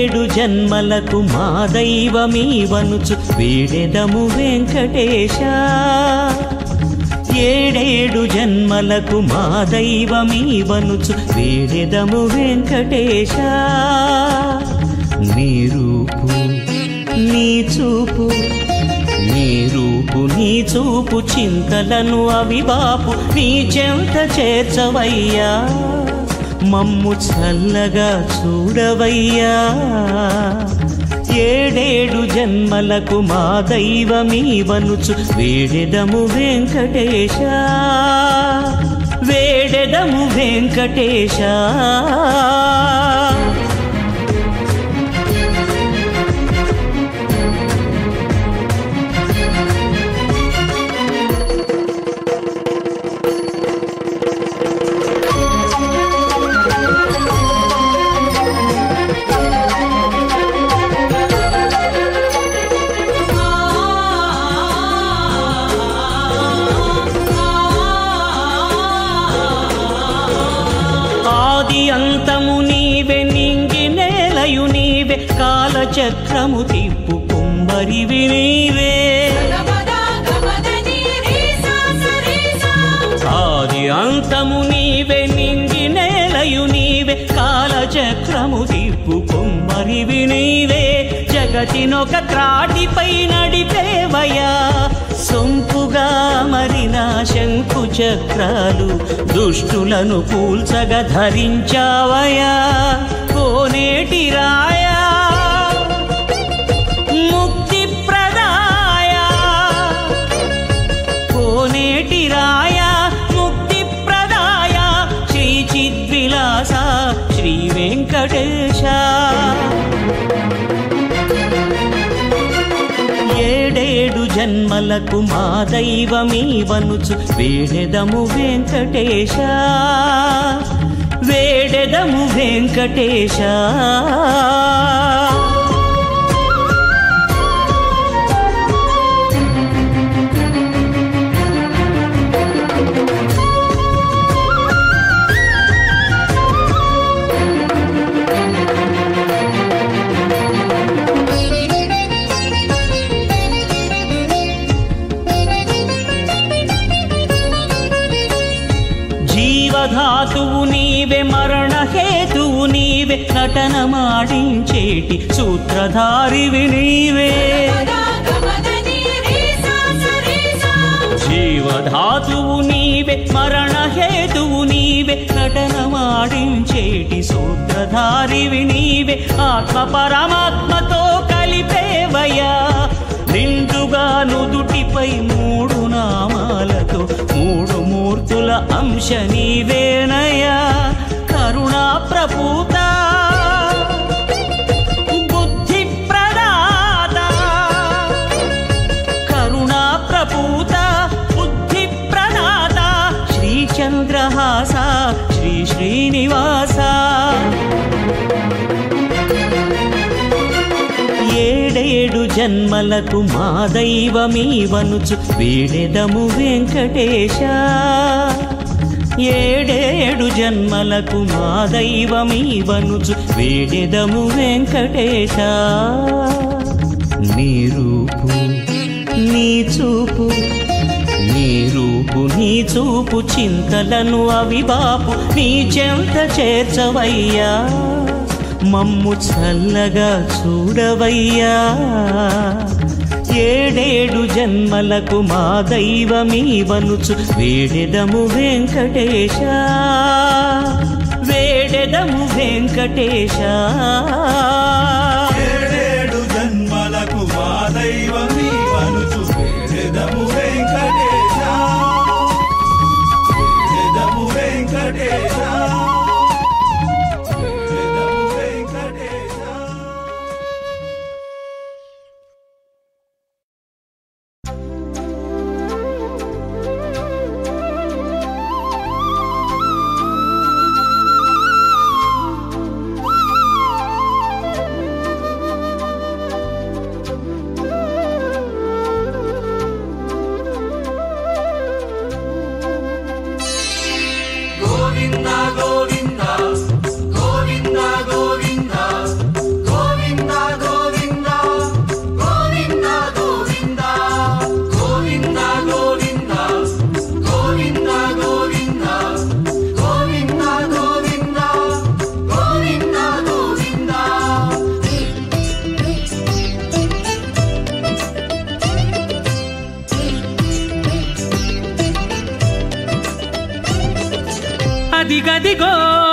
ఏడేడు జన్మలకు మా దైవమీవనుచు వేడెదము వెంకటేశ ఏడేడు జన్మలకు మా దైవమీవనుచు వేడెదము వెంకటేశ నీ రూపు నీ చూపు నీ రూపు నీ చూపు చింతలను అవిబాపు నీ చెంత చేర్చవయ్యా మమ్ము చల్లగా చూడవయ్యా ఏడేడు జన్మలకు మా దైవమీవనుచు వేడెదము వెంకటేశ వేడెదము వెంకటేశ ఆది అంతము నీవే నింగి నేలయు నీవే కాలచక్రము తిప్పు కుంభరివి నీవే ఆది అంతము నీవే నింగి నేలయు నీవే కాలచక్రము తిప్పు కుంభరివి నీవే జగతినొక త్రాటిపై నడిపేవయా సొంపుగా మరిన శంకు చక్రాలు దుష్టులను కూల్చగా ధరించావయా కోనేటి రాయా ముక్తి ప్రదాయ కోనేటి రాయ ముక్తి ప్రదాయ శ్రీ చిద్విలాస శ్రీ వెంకటేశ ఏడేడు జన్మలకు మా దైవమీవనుచు వేడెదము వెంకటేశ వేడెదము వెంకటేశ జీవధాతువు నీవే మరణ హేతువు నీవే నటన మాడించేటి సూత్రధారివి నీవే జీవధాతువు నీవే మరణ హేతువు నీవే నటన మాడించేటి సూత్రధారివి నీవే ఆత్మ పరమాత్మతో కలిపేవయ్యా నిండుగా నుదుటిపై మూడు నామాలతో మూడు మూర్తుల అంశ నీవేనయా కరుణా ప్రపూత బుద్ధి ప్రదాత కరుణా ప్రపూత బుద్ధి ప్రదాత శ్రీ చంద్రహాస శ్రీ శ్రీనివాస ఏడేడు జన్మలకు మా దైవమీవనుచు వేడెదము వెంకటేశ ఏడేడు జన్మలకు మా దైవమీవనుచు వేడెదము వెంకటేశ నీ రూపు నీ చూపు నీ రూపు నీ చూపు చింతలను అవిబాపు నీ చెంత చేర్చవయ్యా మమ్ము చల్లగా చూడవయ్యా ఏడేడు జన్మలకు మా దైవమీవనుచు వేడెదము వెంకటేశ వేడెదము వెంకటేశ ఏడేడు జన్మలకు మా దైవమీ వనుచు వేదము వెంకటేశ వేదము వెంకటేశ వేదము వెంకటేశ ఆ అదిగదిగో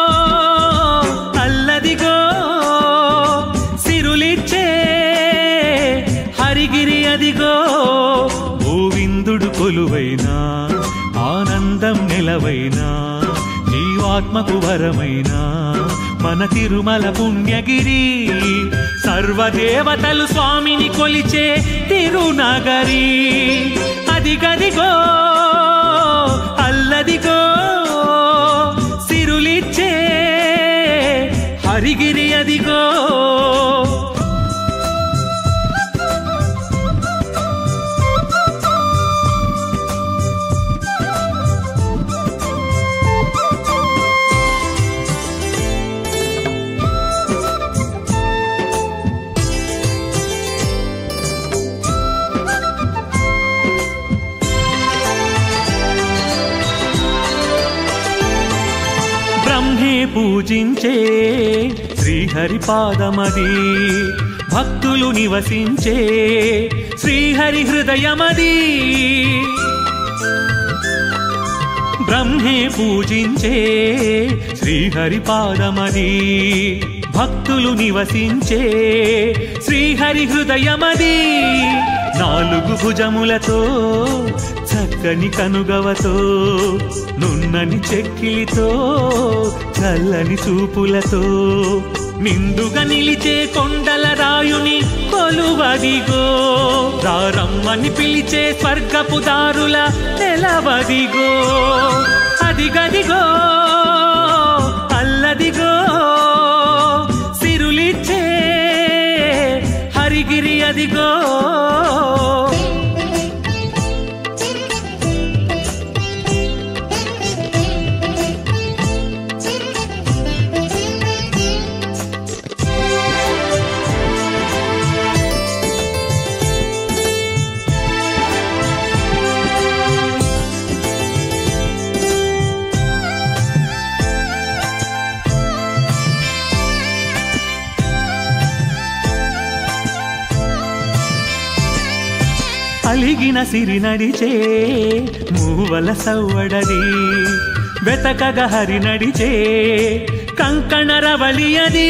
అల్లదిగో సిరులిచ్చే హరిగిరి అదిగో గోవిందుడు కొలువైనా ఆనందం నెలవైనా జీవాత్మకు వరమైనా మన తిరుమల పుణ్యగిరి సర్వదేవతలు స్వామిని కొలిచే తిరునగరి అదిగదిగో అల్లదిగో సిరులిచ్చే హరిగిరి అదిగో బ్రహ్మే పూజించే శ్రీహరి పాదమది భక్తులు నివసించే శ్రీహరి హృదయమది బ్రహ్మే పూజించే శ్రీహరి పాదమది భక్తులు నివసించే శ్రీహరి హృదయమది నాలుగు భుజములతో చక్కని కనుగవతో నున్నని చెక్కిలితో చల్లని చూపులతో నిండుగా నిలిచే కొండల రాయుని కొలువదిగో రారమ్మని పిలిచే స్వర్గపు దారుల తెలవదిగో అదిగదిగో అల్లదిగో సిరులిచ్చే హరిగిరి అదిగో అలిగిన సిరి నడిచే మూవల సవ్వడది వెతకగ హరి నడిచే కంకణ రవళియది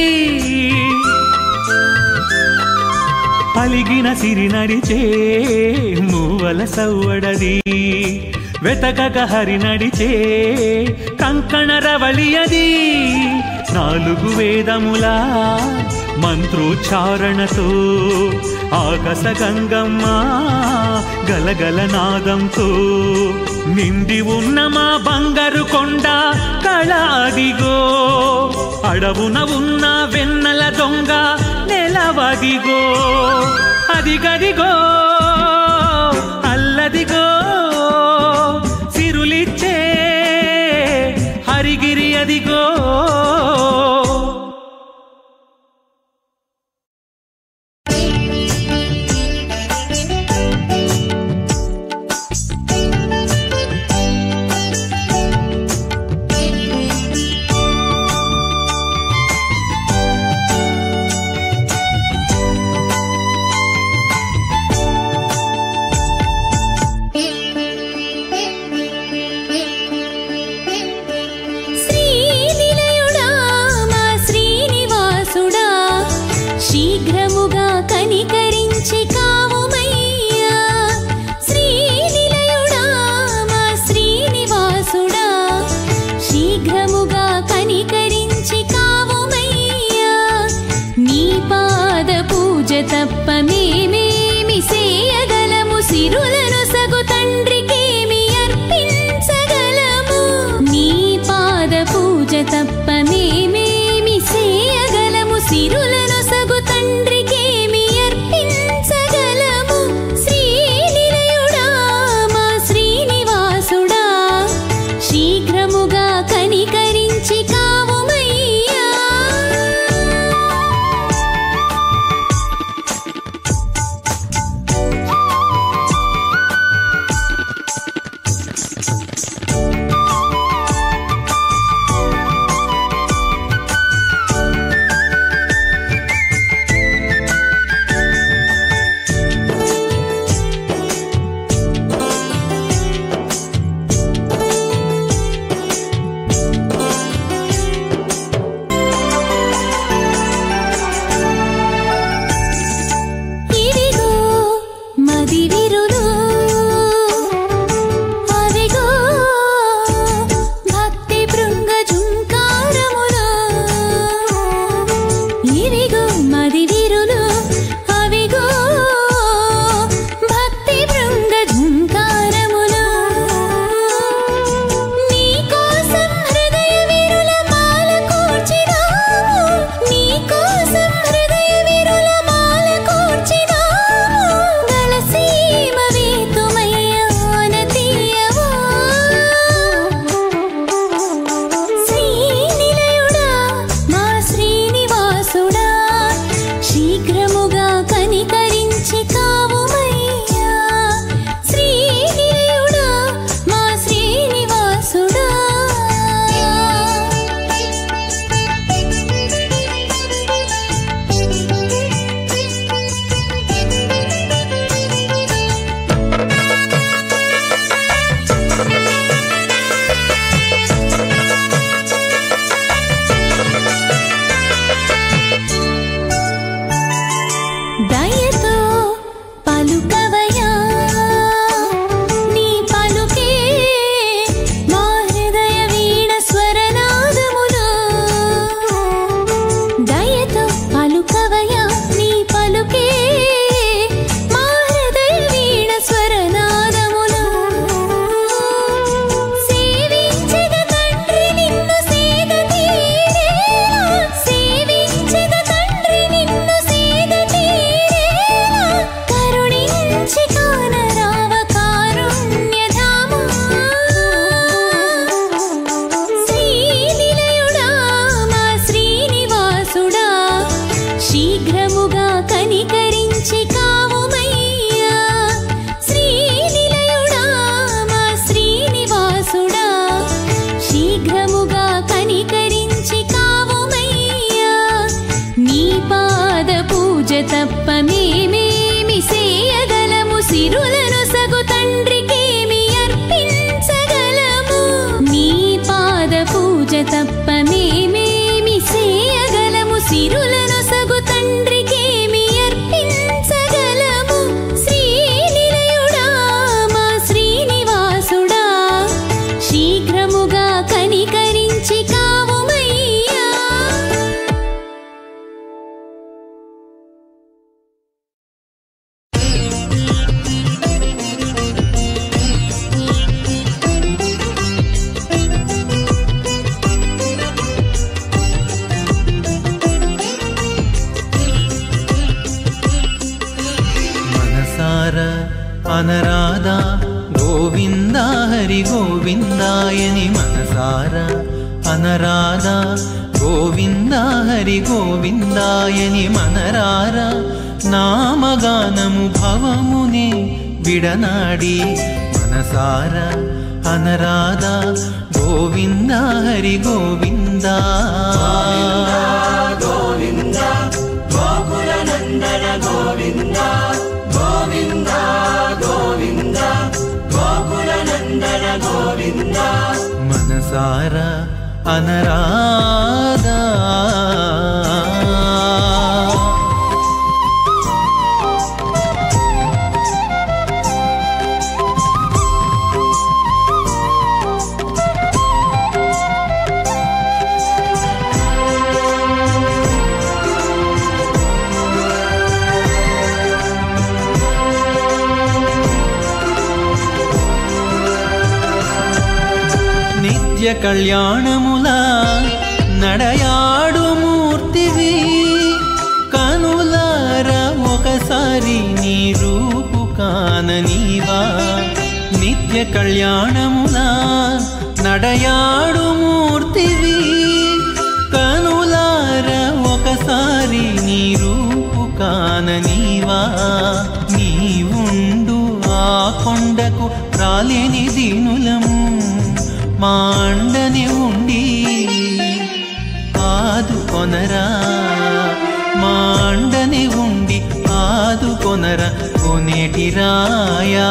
అలిగిన సిరి నడిచే మూవల సవ్వడది వెతకగ హరి నడిచే కంకణ రవళియది నాలుగు వేదముల మంత్రోచ్చారణతో ఆకాశ గంగమ్మ గలగల నాదంతో నిండి ఉన్న మా బంగారు కొండ కళాదిగో అడవున ఉన్న వెన్నెల దొంగ నెలవదిగో అదిగదిగో అల్లదిగో సిరులిచ్చే హరిగిరి అదిగో అనరాదా గోవింద హరి గోవిందాయని మనసారా అనరాదా గోవింద హరి గోవిందాయని మనరారా నామగానము భవమునే విడనాడి మనసారా అనరాదా గోవింద హరి గోవిందా మనసారా అనరాదా నిత్య కళ్యాణముల నడయాడు మూర్తివి కనులార ఒకసారి నీ రూపు కాననీవా నిత్య కళ్యాణముల నడయాడు మూర్తివి కనులార ఒకసారి నీ రూపు కాననీవా నీ ఉండు ఆ కొండకు రాలేని దీనులము మా అండని ఉండి ఆదుకొనరా మా అండని ఉండి ఆదుకొనరా కొనేటి రాయా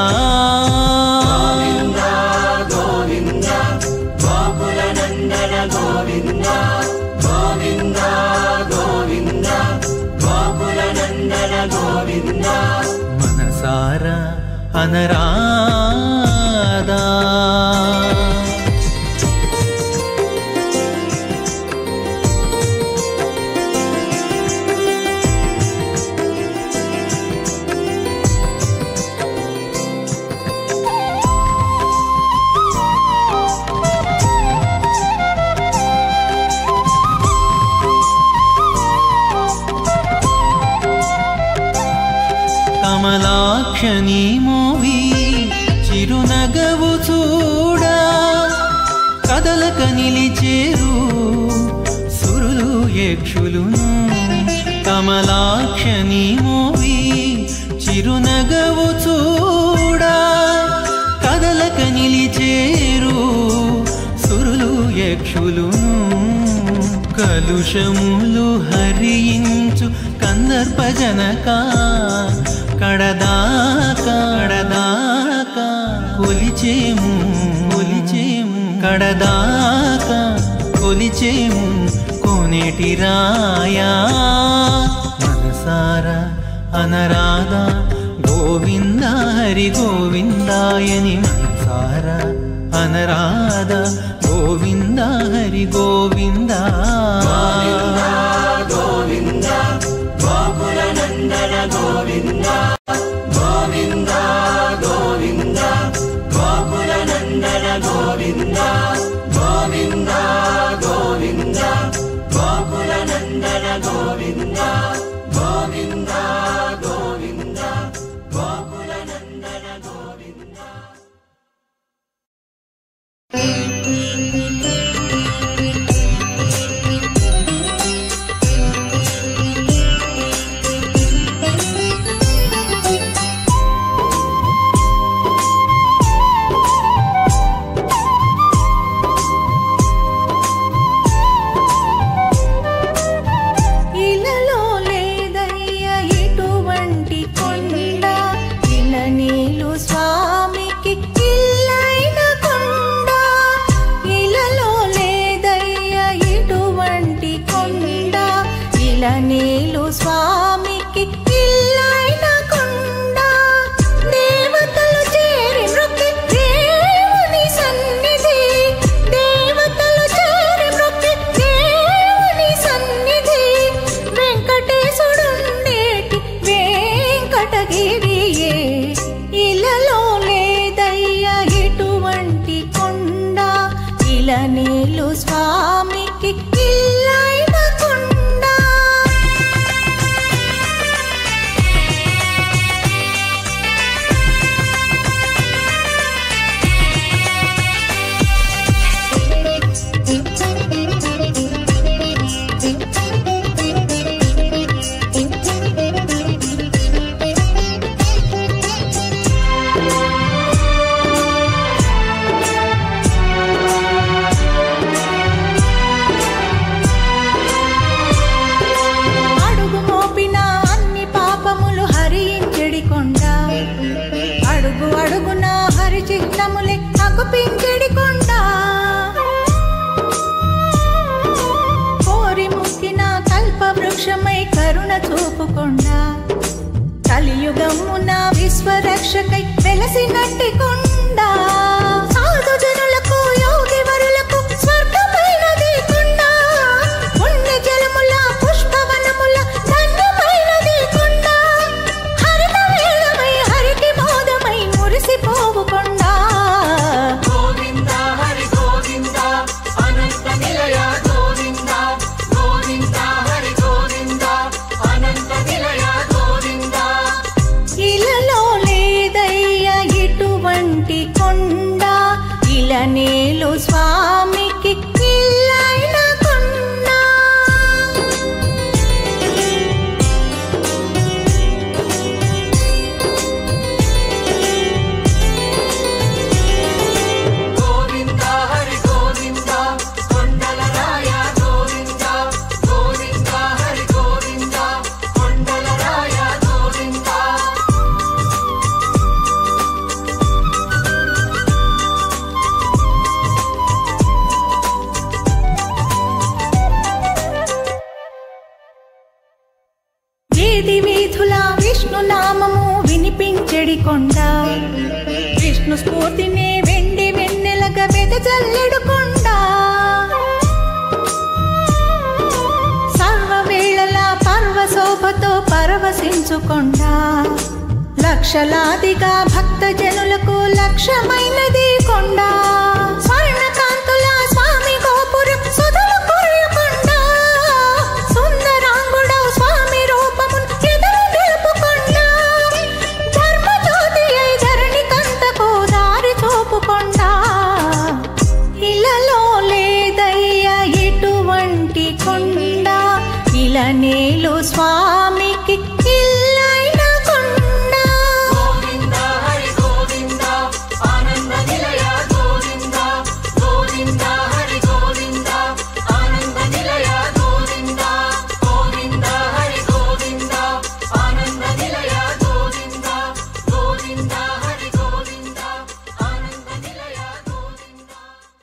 మనసారా అనరాదా కమలాక్షని మోవి చిరునగవు చూడా కదలక నిలిచేరు సురులు యక్షులును కమలాక్షని మోవి చిరునగవు చూడా కదలక నిలిచేరు సురులు యక్షులును కలుషములు హరించు కందర్పజనక కడదాకా కడదాకా కొలిచేము కొలిచేము కడదాకా కొలిచేము కోనేటి రాయా మనసారా అనరాదా గోవింద హరి గోవిందాయని మనసారా అనరాధ గోవింద హరి గోవింద ఇలలో లేదయ్య ఎటువంటి కొండ ఇల నీలు స్వామికి ఇల్లైన కొండ అడుగు అడుగున హరి చిహ్నములే అగుపించెడి కొండ కోరి ముక్కిన కల్ప వృక్షమై కరుణ చూపుకొండా కలియుగమున విశ్వరక్షకై వెలసినట్టి కొండ సాధు జనులకు యోగి వరులకు స్వర్గమైనది కొండ పుణ్య జలముల పుష్పవనముల ధన్యమైనది కొండ హరిత వేళమై హరికి మోదమై మురిసిపోవు కొండ గోవింద హరి గోవింద అనంత నిలయ గోవింద గోవింద హరి గోవింద అనంత నిలయ గోవింద ఇలలో లేదయ్య ఇటువంటి కొండ ఇలనేలు స్వామికి ఇల్లైన కొండ గోవింద హరి గోవింద కొండల రాయ గోవింద గోవింద హరి గోవింద కొండల రాయ గోవింద వీధి వీధుల విష్ణు నామము వినిపించెడి కొండ విష్ణు స్ఫూర్తిని వెండి వెన్నెలగా వెదజల్లెడు కొండ సర్వవేళల పర్వశోభతో పరవశించుకొండ లక్షలాదిగా భక్త జనులకు లక్ష్యమైనది కొండ స్వర్ణకాంతుల స్వామి గోపురం సుధులు కురియకొండ సుందరాంగుడవు స్వామి రూపమును ఎదురు నిలుపుకొండ ధర్మజ్యోతి అయి ధరణి కంతకు దారి చూపుకొండ ఇలలో లేదయ్య ఎటువంటి కొండ ఇలనేలు స్వామికి ఇల్లైన కొండ గోవింద హరి గోవింద ఆనంద నిలయ గోవింద గోవింద హరి గోవింద ఆనంద నిలయ గోవింద గోవింద హరి గోవింద ఆనంద నిలయ గోవింద గోవింద హరి గోవింద ఆనంద నిలయ గోవింద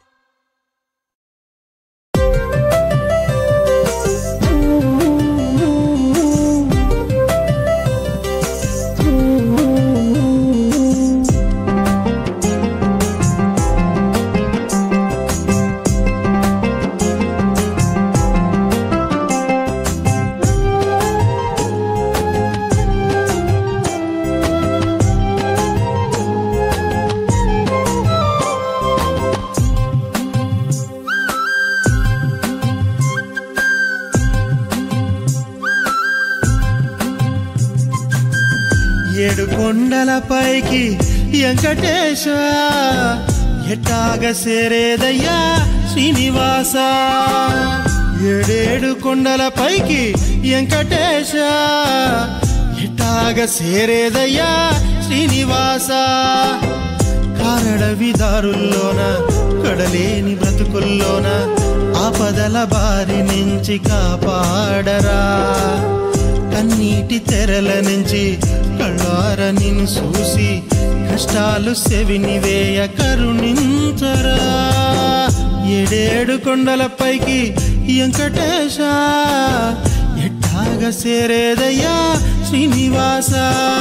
ఏడు కొండల పైకి వెంకటేశ ఎట్టాగ సేరేదయ్యా శ్రీనివాస ఏడేడు కొండల పైకి వెంకటేశ ఎట్టాగ సేరేదయ్యా శ్రీనివాస కారడవి దారుల్లోన కడలేని బ్రతుకుల్లోన ఆపదల బారి నుంచి కాపాడరా కన్నీటి తెరల నుంచి కళ్ళార నిన్ను చూసి కష్టాలు సెవిని వేయ కరుణించరా ఏడేడు కొండల పైకి వెంకటేశ ఎట్టాగ సేరేదయ్యా శ్రీనివాస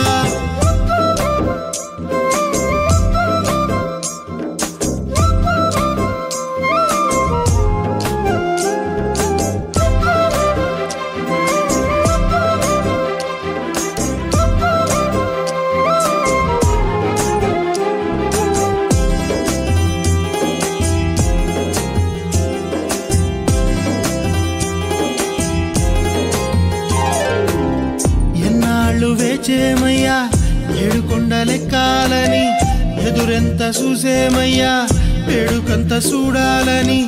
ఎన్నాళ్ళు వేచేమయ్యా ఏడు కొండలెక్కాలని ఎదురెంత చూసేమయ్యా వేడుకంత చూడాలని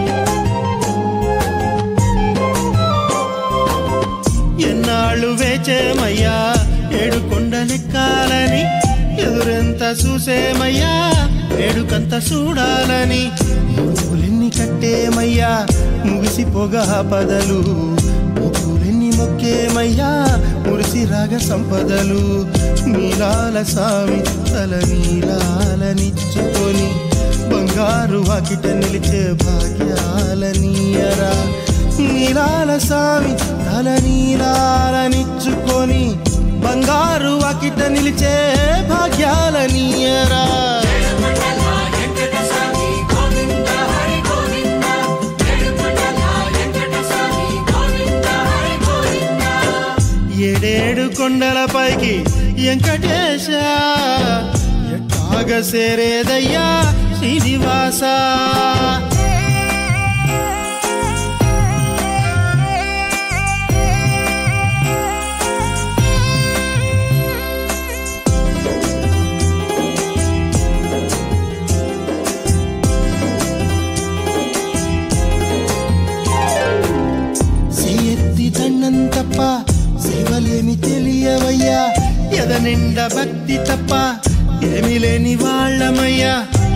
ఎన్నాళ్ళు వేచేమయ్యా ఏడు కొండలెక్కాలని ఎదురెంత చూసేమయ్యా వేడుకంత చూడాలని ముగ్గులెన్ని కట్టేమయ్యా ముగిసిపోగా పదలు ముగ్గులెన్ని మొక్కేమయ్యా మురిసి రాగ సంపదలు నీలాల సామి తల నీలాలనిచ్చుకొని బంగారు వాకిట నిలిచే భాగ్యాలనీయరా నీలాల సామి తల నీలాలనిచ్చుకొని బంగారు వాకిట నిలిచే భాగ్యాలనీయరా ఏడేడు కొండలపైకి వెంకటేశ ఎట్టాగ సేరేదయ్యా శ్రీనివాస సేయెత్తి దండం తప్ప సేవలేమి తెలియవయ్యా ఎద నిండా భక్తి తప్ప ఏమి లేని వాళ్ళమయ్యా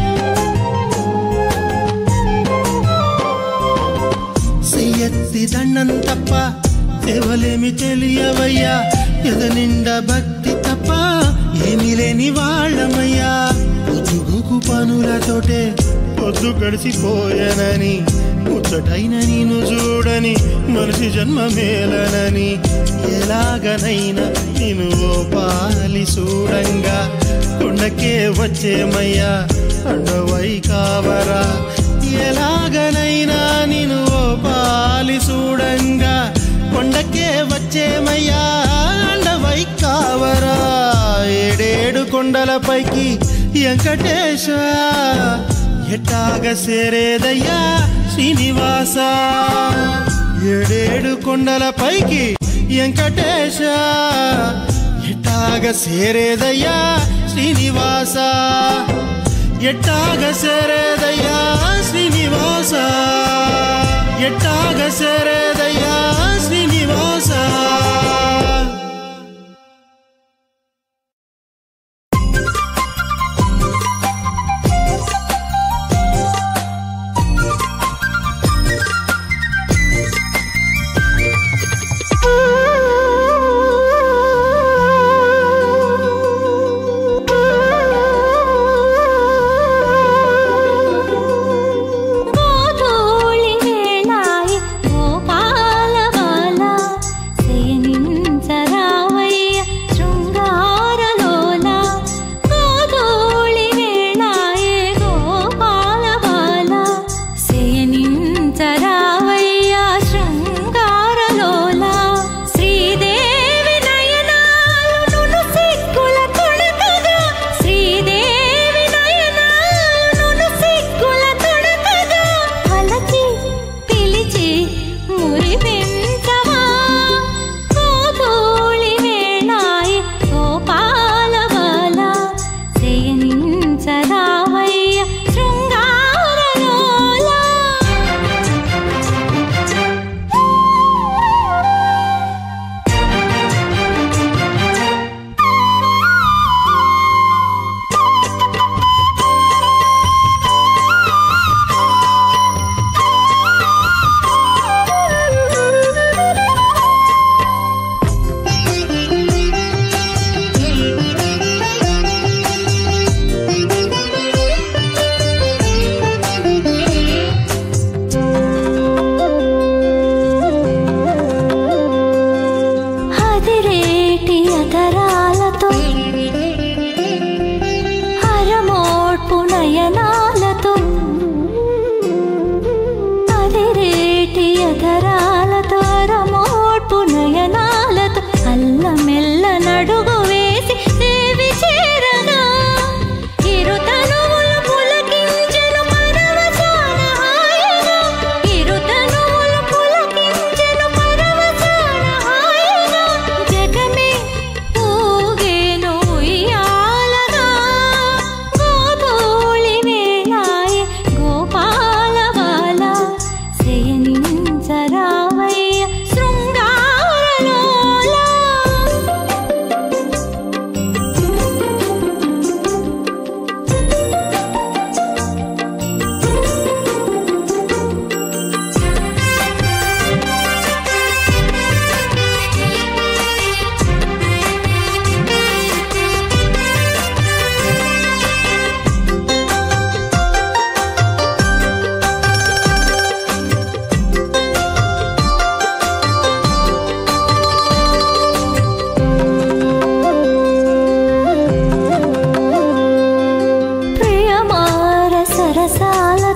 చెయ్యెత్తి దండం తప్ప సేవలేమి తెలియవయ్యా ఎద నిండా భక్తి తప్ప ఏమి లేని వాళ్ళమయ్యా పొద్దుగుకు పనులతోటే పొద్దు గడిచిపోయానని ముచ్చటైన నేను చూడని మనిషి జన్మ మేలనని ఎలాగనైనా నేను ఓ పాలి చూడంగా కొండకే వచ్చేమయ్యా అండవై కావరా ఎలాగనైనా నేను ఓ పాలి చూడంగా కొండకే వచ్చేమయ్యా అండవై కావరా ఏడేడు కొండలపైకి వెంకటేశ ఎట్టాగ సేరేదయ్యా శ్రీనివాస ఏడేడు కొండలపైకి వెంకటేశ ఎట్టాగ సేరేదయ్యా శ్రీనివాస ఎట్టాగ సేరేదయ్యా శ్రీనివాస ఎట్టాగ సేరేదయ్యా శ్రీనివాస గోధూళి వేళాయి గోపాలబాల శయనించరావయ్య శృంగారలోల గోధూళి వేళాయి గోపాలబాల శయనించరావయ్య శృంగారలోల శ్రీదేవి నయనాలు నును సిగ్గుల తొడకగా శ్రీదేవి నయనాలు నును సిగ్గుల తొడకగా అలచి పిలిచి మురిపెంచవా గోధూళి వేళాయి గోపాలబాల శయనించరావయ్య శృంగారలోలా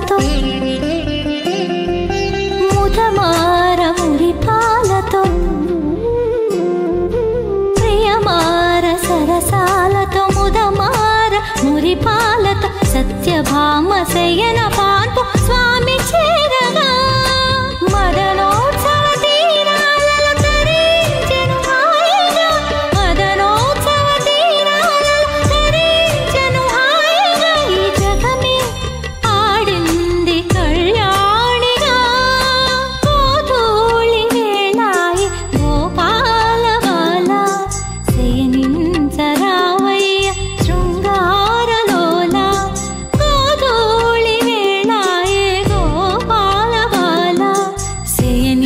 సరసాలతో ముదమార మురిపాలతో ప్రియమార సరసాలతో ముదమార మురిపాలతో సత్యభామ శయన పాన్పు స్వామి చేరగా మదనోత్సవ తీరాలలో తరించెను హాయిగా మదనోత్సవ తీరాలలో తరించెను హాయిగా ఈ జగమే ఆడింది కళ్యాణిగా కోతూళి వేళాయి గోపాల బాల శయనించరావయ్య శృంగారలోల కోతూళి వేళాయి గోపాల బాల శయనించరావయ్య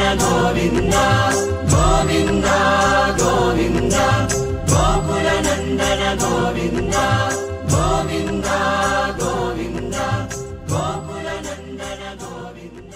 గోవింద గోవింద గోవింద గోకుల నందన గోవింద గోవింద గోవింద గోకుల నందన గోవింద